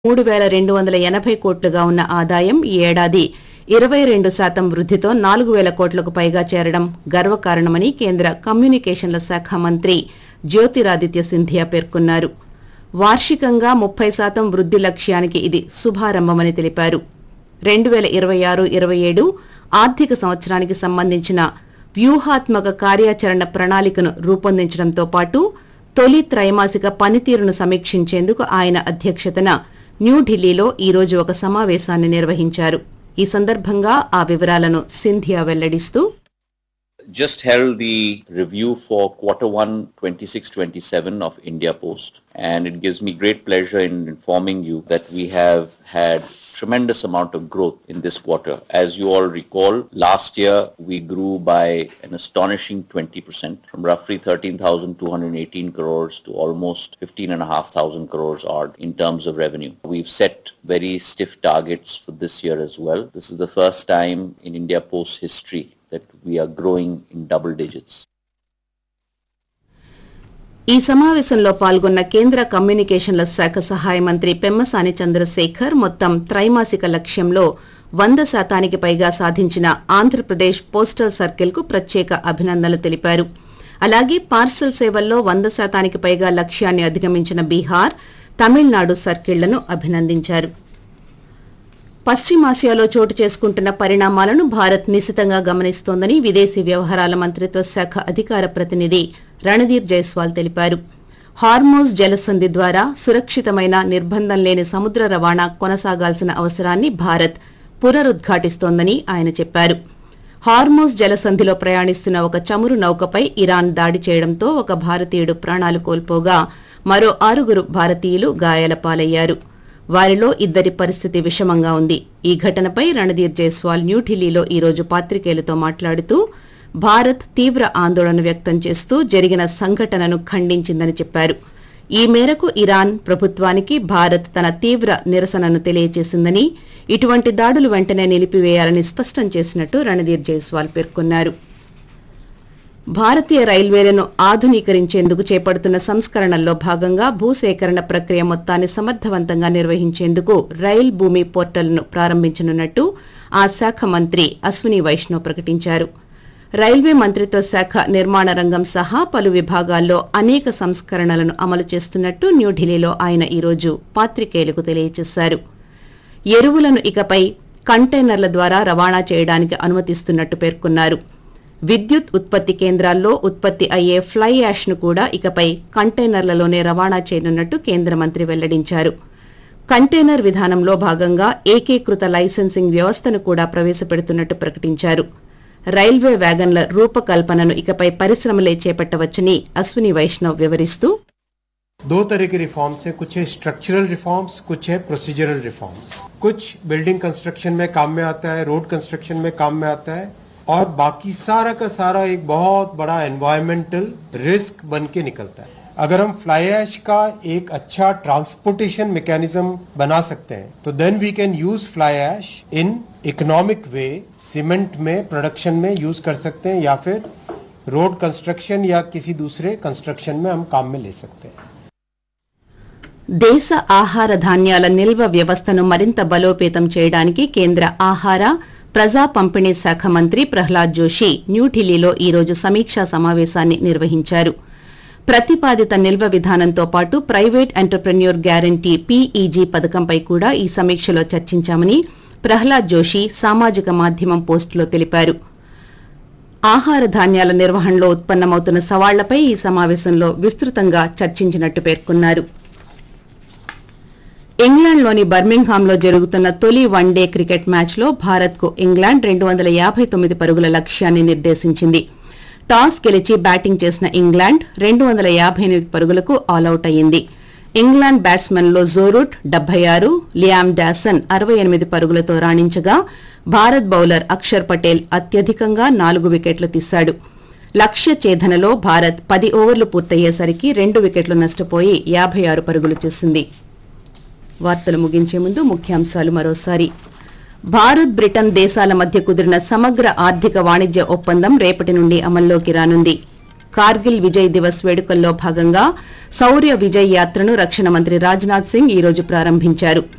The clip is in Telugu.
మూడు వేల రెండు వందల ఎనభై కోట్లుగా ఉన్న ఆదాయం ఈ ఏడాది ఇరవై రెండు శాతం వృద్ధితో నాలుగు వేల కోట్లకు పైగా చేరడం గర్వకారణమని కేంద్ర కమ్యూనికేషన్ల శాఖ మంత్రి జ్యోతిరాదిత్య సింధియా పేర్కొన్నారు వార్షికంగా ముప్పై శాతం వృద్ధి లక్ష్యానికి ఇది శుభారంభమని తెలిపారు రెండు వేల ఇరవై ఆరు ఇరవై ఏడు ఆర్థిక సంవత్సరానికి సంబంధించిన వ్యూహాత్మక కార్యాచరణ ప్రణాళికను రూపొందించడంతో పాటు తొలి త్రైమాసిక పనితీరును సమీక్షించేందుకు ఆయన అధ్యక్షతన న్యూఢిల్లీలో ఈ రోజు ఒక సమావేశాన్ని నిర్వహించారు ఈ సందర్భంగా ఆ వివరాలను Scindia వెల్లడిస్తూ just held the review for quarter one 26-27 of India Post and it gives me great pleasure in informing you that we have had tremendous amount of growth in this quarter. As you all recall, last year we grew by an astonishing 20% from roughly 13,218 crores to almost 15,500 crores odd in terms of revenue. We've set very stiff targets for this year as well. This is the first time in India Post history that we are growing in double digits. ఈ సమావేశంలో పాల్గొన్న కేంద్ర కమ్యూనికేషన్ల శాఖ సహాయ మంత్రి పెమ్మసాని చంద్రశేఖర్ మొత్తం త్రైమాసిక లక్ష్యంలో వంద శాతానికి పైగా సాధించిన ఆంధ్రప్రదేశ్ పోస్టల్ సర్కిల్ కు ప్రత్యేక అభినందనలు తెలిపారు అలాగే పార్సల్ సేవల్లో వంద శాతానికి పైగా లక్ష్యాన్ని అధిగమించిన బీహార్ తమిళనాడు సర్కిళ్లను అభినందించారు పశ్చిమాసియాలో చోటు చేసుకుంటున్న పరిణామాలను భారత్ నిశితంగా గమనిస్తోందని విదేశీ వ్యవహారాల మంత్రిత్వ శాఖ అధికార ప్రతినిధి రణధీర్ జైస్వాల్ తెలిపారు హార్మోజ్ జలసంధి ద్వారా సురక్షితమైన నిర్బంధం లేని సముద్ర రవాణా కొనసాగాల్సిన అవసరాన్ని భారత్ పునరుద్ఘాటిస్తోందని ఆయన చెప్పారు హార్మోజ్ జలసంధిలో ప్రయాణిస్తున్న ఒక చమురు నౌకపై ఇరాన్ దాడి చేయడంతో ఒక భారతీయుడు ప్రాణాలు కోల్పోగా మరో ఆరుగురు భారతీయులు గాయాల పాలయ్యారు వారిలో ఇద్దరి పరిస్థితి విషమంగా ఉంది ఈ ఘటనపై రణధీర్ జైస్వాల్ న్యూఢిల్లీలో ఈ రోజు పాత్రికేయులతో మాట్లాడుతూ భారత్ తీవ్ర ఆందోళన వ్యక్తం చేస్తూ జరిగిన సంఘటనను ఖండించిందని చెప్పారు ఈ మేరకు ఇరాన్ ప్రభుత్వానికి భారత్ తన తీవ్ర నిరసనను తెలియజేసిందని ఇటువంటి దాడులు వెంటనే నిలిపివేయాలని స్పష్టం చేసినట్టు రణధీర్ జైస్వాల్ పేర్కొన్నారు భారతీయ రైల్వేలను ఆధునీకరించేందుకు చేపడుతున్న సంస్కరణల్లో భాగంగా భూసేకరణ ప్రక్రియ మొత్తాన్ని సమర్థవంతంగా నిర్వహించేందుకు రైల్ భూమి పోర్టల్ను ప్రారంభించనున్నట్టు ఆ శాఖ మంత్రి అశ్విని వైష్ణవ్ ప్రకటించారు రైల్వే మంత్రిత్వ శాఖ నిర్మాణ రంగం సహా పలు విభాగాల్లో అనేక సంస్కరణలను అమలు చేస్తున్నట్టు న్యూఢిల్లీలో ఆయన ఈరోజు పాత్రికేయులకు తెలియజేశారు ఎరువులను ఇకపై కంటైనర్ల ద్వారా రవాణా చేయడానికి అనుమతిస్తున్నట్టు పేర్కొన్నారు విద్యుత్ ఉత్పత్తి కేంద్రాల్లో ఉత్పత్తి అయ్యే ఫ్లై యాష్ ను కూడా ఇకపై కంటైనర్లలోనే రవాణా చేయనున్నట్టు కేంద్ర మంత్రి వెల్లడించారు కంటైనర్ విధానంలో భాగంగా ఏకీకృత లైసెన్సింగ్ వ్యవస్థను కూడా ప్రవేశపెడుతున్నట్టు ప్రకటించారు రైల్వే వ్యాగన్ల రూపకల్పనను ఇకపై పరిశ్రమలే చేపట్టవచ్చని అశ్విని వైష్ణవ్ వివరిస్తూ दो तरह के रिफॉर्म्स हैं कुछ है स्ट्रक्चरल रिफॉर्म्स कुछ है प्रोसीजरल रिफॉर्म्स कुछ बिल्डिंग कंस्ट्रक्शन में काम में आता है रोड कंस्ट्रक्शन में काम में आता है और बाकी सारा का सारा एक बहुत बड़ा एनवायरमेंटल रिस्क बन के निकलता है अगर हम फ्लाई ऐश का एक अच्छा ट्रांसपोर्टेशन मैकेनिज्म बना सकते हैं तो then we can use fly ash in economic way cement में प्रोडक्शन में यूज कर सकते हैं या फिर रोड कंस्ट्रक्शन या किसी दूसरे कंस्ट्रक्शन में हम काम में ले सकते हैं దేశ ఆహార ధాన్యాల నిల్వ వ్యవస్థను మరింత బలోపేతం చేయడానికి కేంద్ర ఆహార ప్రజా పంపిణీ శాఖ మంత్రి ప్రహ్లాద్ జోషి న్యూఢిల్లీలో ఈ రోజు సమీక్షా సమావేశాన్ని నిర్వహించారు ప్రతిపాదిత నిల్వ విధానంతో పాటు ప్రైవేట్ ఎంటర్ప్రెన్యూర్ గ్యారంటీ పీఈజీ పథకంపై కూడా ఈ సమీక్షలో చర్చించామని ప్రహ్లాద్ జోషి సామాజిక మాధ్యమం పోస్టులో తెలిపారు ఆహార ధాన్యాల నిర్వహణలో ఉత్పన్నమవుతున్న సవాళ్లపై ఈ సమావేశంలో విస్తృతంగా చర్చించినట్టు పేర్కొన్నారు ఇంగ్లాండ్లోని బర్మింగ్హామ్లో జరుగుతున్న తొలి వన్డే క్రికెట్ మ్యాచ్లో భారత్కు ఇంగ్లాండ్ రెండు వందల యాభై తొమ్మిది పరుగుల లక్ష్యాన్ని నిర్దేశించింది టాస్ గెలిచి బ్యాటింగ్ చేసిన ఇంగ్లాండ్ రెండు వందల యాభై ఎనిమిది పరుగులకు ఆలౌట్ అయ్యింది ఇంగ్లాండ్ బ్యాట్స్మెన్లో జోరూట్ డెబ్బై ఆరు లియామ్ డాసన్ అరవై ఎనిమిది పరుగులతో రాణించగా భారత్ బౌలర్ అక్షర్ పటేల్ అత్యధికంగా నాలుగు వికెట్లు తీశాడు లక్ష్య ఛేదనలో భారత్ పది ఓవర్లు పూర్తయ్యేసరికి రెండు వికెట్లు నష్టపోయి యాభై ఆరు పరుగులు చేసింది వార్తలు ముగించే ముందు ముఖ్యాంశాలు మరోసారి భారత్ బ్రిటన్ దేశాల మధ్య కుదిరిన సమగ్ర ఆర్థిక వాణిజ్య ఒప్పందం రేపటి నుండి అమల్లోకి రానుంది కార్గిల్ విజయ్ దివస్ వేడుకల్లో భాగంగా శౌర్య విజయ్ యాత్రను రక్షణ మంత్రి రాజ్నాథ్ సింగ్ ఈ రోజు ప్రారంభించారు